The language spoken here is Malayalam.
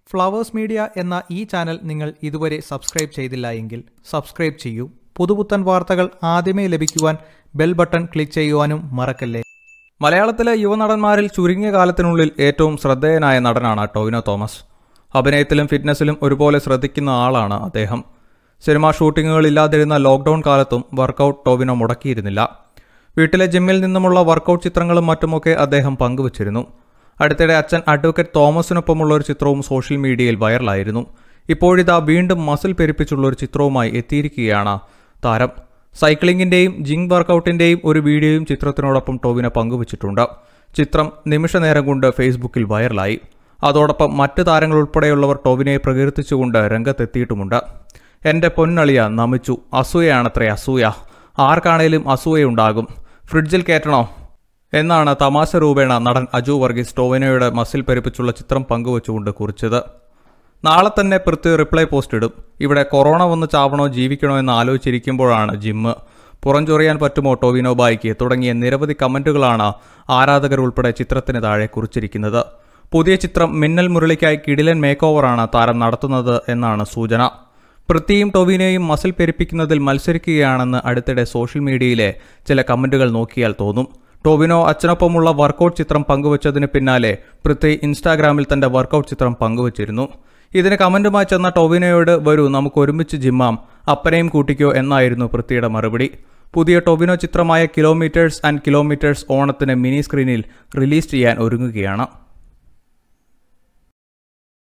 ഫ്ലവേഴ്സ് മീഡിയ എന്ന ഈ ചാനൽ നിങ്ങൾ ഇതുവരെ സബ്സ്ക്രൈബ് ചെയ്തില്ല എങ്കിൽ സബ്സ്ക്രൈബ് ചെയ്യൂ പുതുപുത്തൻ വാർത്തകൾ ആദ്യമേ ലഭിക്കുവാൻ ബെൽ ബട്ടൺ ക്ലിക്ക് ചെയ്യുവാനും മറക്കല്ലേ മലയാളത്തിലെ യുവനടന്മാരിൽ ചുരുങ്ങിയ കാലത്തിനുള്ളിൽ ഏറ്റവും ശ്രദ്ധേയനായ നടനാണ് ടൊവിനോ തോമസ് അഭിനയത്തിലും ഫിറ്റ്നസിലും ഒരുപോലെ ശ്രദ്ധിക്കുന്ന ആളാണ് അദ്ദേഹം സിനിമാ ഷൂട്ടിങ്ങുകൾ ഇല്ലാതിരുന്ന ലോക്ക്ഡൌൺ കാലത്തും വർക്കൗട്ട് ടോവിനോ മുടക്കിയിരുന്നില്ല വീട്ടിലെ ജിമ്മിൽ നിന്നുമുള്ള വർക്കൗട്ട് ചിത്രങ്ങളും മറ്റുമൊക്കെ അദ്ദേഹം പങ്കുവച്ചിരുന്നു അടുത്തിടെ അച്ഛൻ അഡ്വക്കേറ്റ് തോമസിനൊപ്പമുള്ള ഒരു ചിത്രവും സോഷ്യൽ മീഡിയയിൽ വൈറലായിരുന്നു ഇപ്പോഴിതാ വീണ്ടും മസിൽ പെരുപ്പിച്ചുള്ള ഒരു ചിത്രവുമായി എത്തിയിരിക്കുകയാണ് താരം സൈക്ലിംഗിന്റെയും ജിങ് വർക്കൗട്ടിന്റെയും ഒരു വീഡിയോയും ചിത്രത്തിനോടൊപ്പം ടോവിനോ പങ്കുവച്ചിട്ടുണ്ട് ചിത്രം നിമിഷനേരം കൊണ്ട് ഫേസ്ബുക്കിൽ വൈറലായി അതോടൊപ്പം മറ്റ് താരങ്ങൾ ഉൾപ്പെടെയുള്ളവർ ടോവിനെ പ്രകീർത്തിച്ചുകൊണ്ട് രംഗത്തെത്തിയിട്ടുമുണ്ട് എന്റെ പൊന്നളിയ നമിച്ചു അസൂയയാണത്രേ അസൂയ ആർക്കാണേലും അസൂയയുണ്ടാകും ഫ്രിഡ്ജിൽ കയറ്റണോ എന്നാണ് തമാശ രൂപേണ നടൻ അജു വർഗീസ് ടോവിനോയുടെ മസിൽ പെരുപ്പിച്ചുള്ള ചിത്രം പങ്കുവച്ചുകൊണ്ട് കുറിച്ചത് നാളെ തന്നെ പൃഥ്വി റിപ്ലൈ പോസ്റ്റ് ഇടും ഇവിടെ കൊറോണ വന്ന് ചാവണോ ജീവിക്കണോ എന്ന് ആലോചിച്ചിരിക്കുമ്പോഴാണ് ജിമ്മ് പുറഞ്ചൊറിയാൻ പറ്റുമോ ടോവിനോ ബായിക്ക് തുടങ്ങിയ നിരവധി കമന്റുകളാണ് ആരാധകർ ഉൾപ്പെടെ ചിത്രത്തിന് താഴെ കുറിച്ചിരിക്കുന്നത് പുതിയ ചിത്രം മിന്നൽ മുരളിക്കായി കിടിലൻ മേക്ക് ഓവറാണ് താരം നടത്തുന്നത് എന്നാണ് സൂചന പൃഥ്വിയും ടൊവിനോയും മസിൽ പെരുപ്പിക്കുന്നതിൽ മത്സരിക്കുകയാണെന്ന് അടുത്തിടെ സോഷ്യൽ മീഡിയയിലെ ചില കമന്റുകൾ നോക്കിയാൽ തോന്നും ടോവിനോ അച്ഛനൊപ്പമുള്ള വർക്കൗട്ട് ചിത്രം പങ്കുവച്ചതിന് പിന്നാലെ പൃഥ്വി ഇൻസ്റ്റാഗ്രാമിൽ തന്റെ വർക്കൗട്ട് ചിത്രം പങ്കുവച്ചിരുന്നു ഇതിന് കമന്റുമായി ചെന്ന ടൊവിനോയോട് വരൂ നമുക്ക് ഒരുമിച്ച് ജിമ്മാം അപ്പനെയും കൂട്ടിക്കോ എന്നായിരുന്നു പൃഥ്വിയുടെ മറുപടി പുതിയ ടൊവിനോ ചിത്രമായ കിലോമീറ്റേഴ്സ് ആൻഡ് കിലോമീറ്റേഴ്സ് ഓണത്തിന് മിനി സ്ക്രീനിൽ റിലീസ് ചെയ്യാൻ ഒരുങ്ങുകയാണ്